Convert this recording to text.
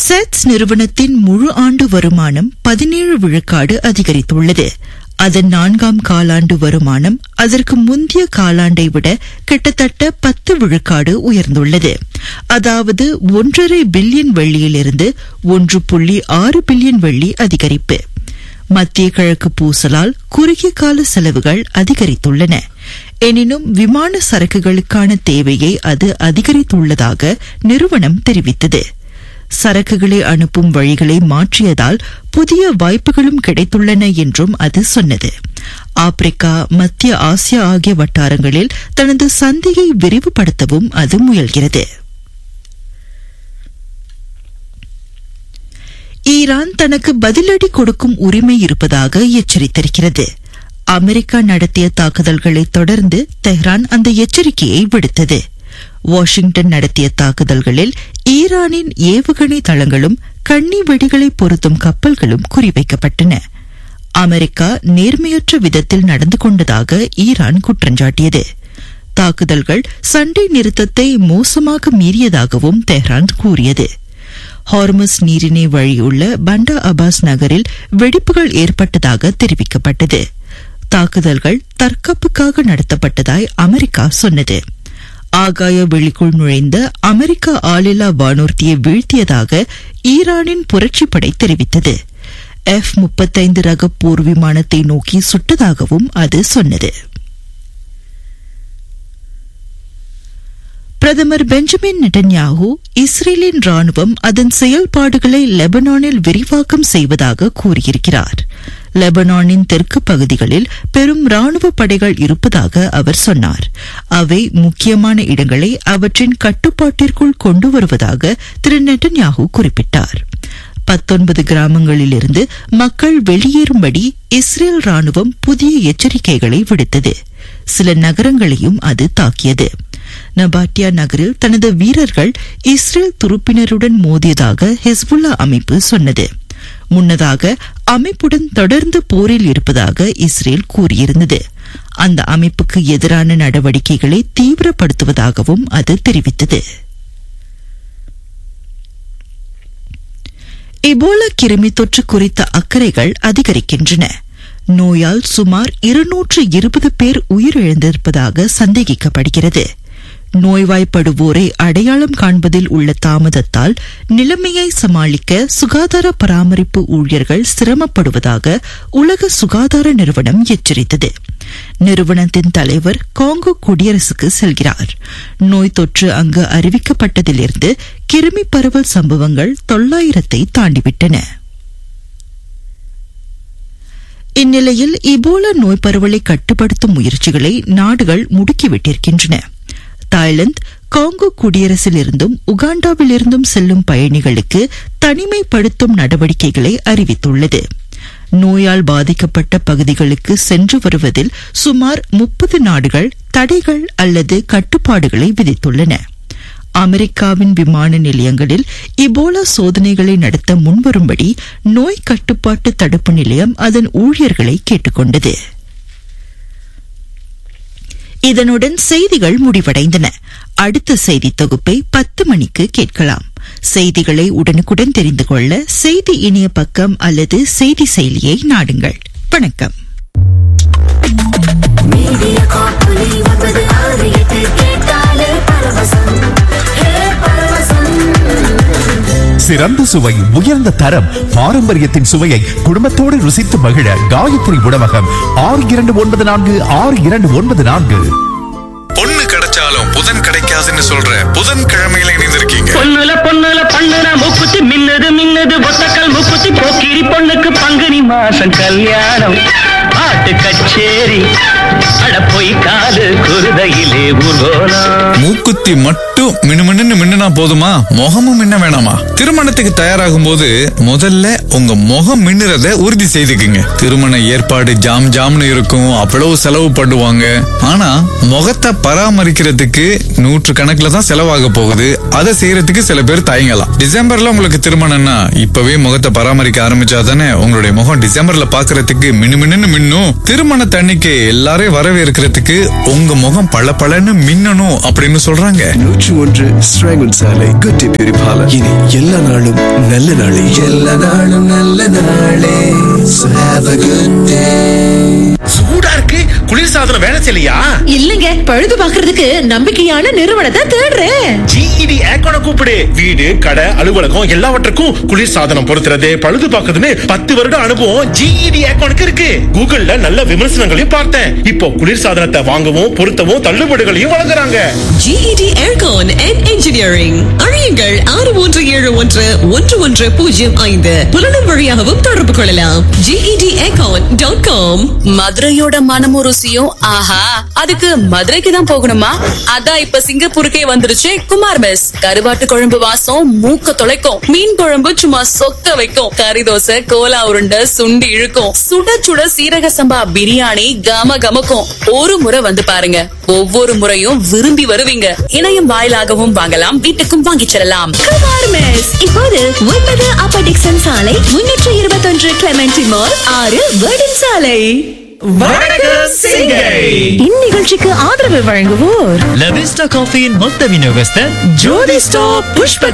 Sets நிறுவனத்தின் முழு ஆண்டு வருமானம் பதினேழு விழுக்காடு அதிகரித்துள்ளது அதன் நான்காம் காலாண்டு வருமானம் அதற்கு முந்தைய காலாண்டை விட கிட்டத்தட்ட பத்து விழுக்காடு உயர்ந்துள்ளது அதாவது ஒன்றரை பில்லியன் வெள்ளியிலிருந்து ஒன்று புள்ளி ஆறு பில்லியன் வெள்ளி அதிகரிப்பு மத்திய கிழக்கு பூசலால் குறுகிய கால செலவுகள் அதிகரித்துள்ளன எனினும் விமான சரக்குகளுக்கான தேவையை அது அதிகரித்துள்ளதாக நிறுவனம் தெரிவித்தது சரக்குகளை அனுப்பும் வழிகளை மாற்றியதால் புதிய வாய்ப்புகளும் கிடைத்துள்ளன என்றும் அது சொன்னது ஆப்பிரிக்கா மத்திய ஆசியா ஆகிய வட்டாரங்களில் தனது சந்தையை விரிவுபடுத்தவும் அது முயல்கிறது ஈரான் தனக்கு பதிலடி கொடுக்கும் உரிமை இருப்பதாக எச்சரித்திருக்கிறது அமெரிக்கா நடத்திய தாக்குதல்களை தொடர்ந்து தெஹ்ரான் அந்த எச்சரிக்கையை விடுத்தது வாஷிங்டன் நடத்திய தாக்குதல்களில் ஈரானின் ஏவுகணை தளங்களும் கண்ணி வெடிகளை பொருத்தும் கப்பல்களும் குறிவைக்கப்பட்டன அமெரிக்கா நேர்மையற்ற விதத்தில் நடந்து கொண்டதாக ஈரான் குற்றஞ்சாட்டியது தாக்குதல்கள் சண்டை நிறுத்தத்தை மோசமாக மீறியதாகவும் தெஹ்ரான் கூறியது ஹார்மஸ் நீரிணை வழியுள்ள பண்டா அபாஸ் நகரில் வெடிப்புகள் ஏற்பட்டதாக தெரிவிக்கப்பட்டது தாக்குதல்கள் தற்காப்புக்காக நடத்தப்பட்டதாய் அமெரிக்கா சொன்னது ஆகாய வெளிக்குள் நுழைந்த அமெரிக்க ஆளில்லா வானூர்தியை வீழ்த்தியதாக ஈரானின் புரட்சிப்படை தெரிவித்தது எஃப் முப்பத்தைந்து ரக போர் விமானத்தை நோக்கி சுட்டதாகவும் அது சொன்னது பிரதமர் பெஞ்சமின் நெட்டன்யாஹூ இஸ்ரேலின் ராணுவம் அதன் செயல்பாடுகளை லெபனானில் விரிவாக்கம் செய்வதாக கூறியிருக்கிறார் லெபனானின் தெற்கு பகுதிகளில் பெரும் ராணுவ படைகள் இருப்பதாக அவர் சொன்னார் அவை முக்கியமான இடங்களை அவற்றின் கட்டுப்பாட்டிற்குள் கொண்டு வருவதாக திரு நெட்டன்யாஹூ குறிப்பிட்டார் பத்தொன்பது கிராமங்களிலிருந்து மக்கள் வெளியேறும்படி இஸ்ரேல் ராணுவம் புதிய எச்சரிக்கைகளை விடுத்தது சில நகரங்களையும் அது தாக்கியது நபாட்டியா நகரில் தனது வீரர்கள் இஸ்ரேல் துருப்பினருடன் மோதியதாக ஹெஸ்புல்லா அமைப்பு சொன்னது முன்னதாக அமைப்புடன் தொடர்ந்து போரில் இருப்பதாக இஸ்ரேல் கூறியிருந்தது அந்த அமைப்புக்கு எதிரான நடவடிக்கைகளை தீவிரப்படுத்துவதாகவும் அது தெரிவித்தது எபோலா கிருமி தொற்று குறித்த அக்கறைகள் அதிகரிக்கின்றன நோயால் சுமார் இருநூற்று இருபது பேர் உயிரிழந்திருப்பதாக சந்தேகிக்கப்படுகிறது நோய்வாய்ப்படுவோரை அடையாளம் காண்பதில் உள்ள தாமதத்தால் நிலைமையை சமாளிக்க சுகாதார பராமரிப்பு ஊழியர்கள் சிரமப்படுவதாக உலக சுகாதார நிறுவனம் எச்சரித்தது நிறுவனத்தின் தலைவர் காங்கோ குடியரசுக்கு செல்கிறார் நோய் தொற்று அங்கு அறிவிக்கப்பட்டதிலிருந்து கிருமி பரவல் சம்பவங்கள் தொள்ளாயிரத்தை தாண்டிவிட்டன இந்நிலையில் இபோலா நோய் பரவலை கட்டுப்படுத்தும் முயற்சிகளை நாடுகள் முடுக்கிவிட்டிருக்கின்றன தாய்லாந்து காங்கோ குடியரசிலிருந்தும் உகாண்டாவிலிருந்தும் செல்லும் பயணிகளுக்கு தனிமைப்படுத்தும் நடவடிக்கைகளை அறிவித்துள்ளது நோயால் பாதிக்கப்பட்ட பகுதிகளுக்கு சென்று வருவதில் சுமார் முப்பது நாடுகள் தடைகள் அல்லது கட்டுப்பாடுகளை விதித்துள்ளன அமெரிக்காவின் விமான நிலையங்களில் இபோலா சோதனைகளை நடத்த முன்வரும்படி நோய் கட்டுப்பாட்டு தடுப்பு நிலையம் அதன் ஊழியர்களை கேட்டுக்கொண்டது இதனுடன் செய்திகள் முடிவடைந்தன அடுத்த செய்தி தொகுப்பை பத்து மணிக்கு கேட்கலாம் செய்திகளை உடனுக்குடன் தெரிந்து கொள்ள செய்தி இணைய பக்கம் அல்லது செய்தி செயலியை நாடுங்கள் வணக்கம் மீடியா காப்பொலி ஒன்பது ஆறு எட்டு கேட்டாலே பரவசம் ஹே பரவசம் சிறந்த சுவை உயர்ந்த தரம் பாரம்பரியத்தின் சுவையை குடும்பத்தோடு ருசித்து மகிழ காயத்ரி உணவகம் ஆறு இரண்டு ஒன்பது நான்கு ஆறு இரண்டு ஒன்பது நான்கு பொண்ணு கிடைச்சாலும் புதன் கிடைக்காதுன்னு சொல்ற புதன் கிழமையில இணைந்திருக்கீங்க பொண்ணுல பொண்ணுல பண்ணுன மூக்குத்தி மின்னுது மின்னுது ஒத்தக்கல் மூக்குத்தி போக்கிரி பொண்ணுக்கு பங்குனி மாசம் கல்யாணம் பாட்டு கச்சேரி அட போய் காது குருதையிலே ஊர்வலம் மூக்குத்தி மட்டும் மினுமின்னு மின்னுனா போதுமா முகமும் மின்ன வேணாமா திருமணத்துக்கு தயாராகும் போது முதல்ல உங்க முகம் மின்னுறத உறுதி செய்துக்குங்க திருமண ஏற்பாடு ஜாம் ஜாம்னு இருக்கும் அவ்வளவு செலவு பண்ணுவாங்க ஆனா முகத்தை பராமரிக்கிறதுக்கு நூற்று கணக்குல தான் செலவாக போகுது அதை செய்யறதுக்கு சில பேர் தயங்கலாம் டிசம்பர்ல உங்களுக்கு திருமணம்னா இப்பவே முகத்தை பராமரிக்க ஆரம்பிச்சா தானே உங்களுடைய முகம் டிசம்பர்ல பாக்குறதுக்கு மினுமின்னு மின்னும் மீனு திருமண தண்ணிக்கு எல்லாரையும் வரவேற்கிறதுக்கு உங்க முகம் பளபளன்னு மின்னணும் அப்படின்னு சொல்றாங்க நூற்று ஒன்று ஸ்ராங்கன் சாலை குட்டி பியூரிபாலர் இனி எல்லா நாளும் நல்ல நாளே எல்லா நாளும் நல்ல நாளே So have a good day. சூடா இருக்கு குளிர்சாதனம் வேலை செய்யலையா இல்லங்க பழுது பாக்குறதுக்கு நம்பிக்கையான நிறுவனத்தை தேடுறேன் ஜிஇடி ஏக்கோன கூப்பிடு வீடு கடை அலுவலகம் எல்லாவற்றுக்கும் குளிர்சாதனம் பொருத்துறது பழுது பார்க்கறதுன்னு பத்து வருட அனுபவம் ஜிஇடி ஏக்கோனுக்கு இருக்கு கூகுள்ல நல்ல விமர்சனங்களையும் பார்த்தேன் இப்போ குளிர்சாதனத்தை வாங்கவும் பொருத்தவும் தள்ளுபடிகளையும் வழங்குறாங்க GED Aircon and Engineering அழியுங்கள் ஆறு ஒன்று ஏழு ஒன்று ஒன்று ஒன்று பூஜ்ஜியம் ஐந்து புலனும் வழியாகவும் தொடர்பு கொள்ளலாம் GED Aircon டாட் காம் மதுரையோட மனமும் ருசியும் ஆஹா அதுக்கு மதுரைக்கு தான் போகணுமா அதான் இப்ப சிங்கப்பூருக்கே வந்துருச்சு குமார் மெஸ் கருவாட்டு குழம்பு வாசம் மூக்க தொலைக்கும் மீன் குழம்பு சும்மா சொக்க வைக்கும் கறி தோசை கோலா உருண்டை சுண்டி இழுக்கும் சுட சுட சீரக சம்பா பிரியாணி கம கமக்கும் ஒரு முறை வந்து பாருங்க ஒவ்வொரு முறையும் விரும்பி வருவீங்க இணையம் வாயிலாகவும் வாங்கலாம் வீட்டுக்கும் வாங்கிச் செல்லலாம் குமார் மெஸ் இப்போது ஒன்பது அப்பர் டிக்சன் சாலை முன்னூற்று இருபத்தொன்று கிளமெண்டி மால் ஆறு வேர்டன் சாலை இந்நிகழ்ச்சிக்கு ஆதரவு வழங்குவோர் லவிஸ்டா காஃபியின் மொத்த விநியோகஸ்தர் ஜோதி ஸ்டாப் புஷ்ப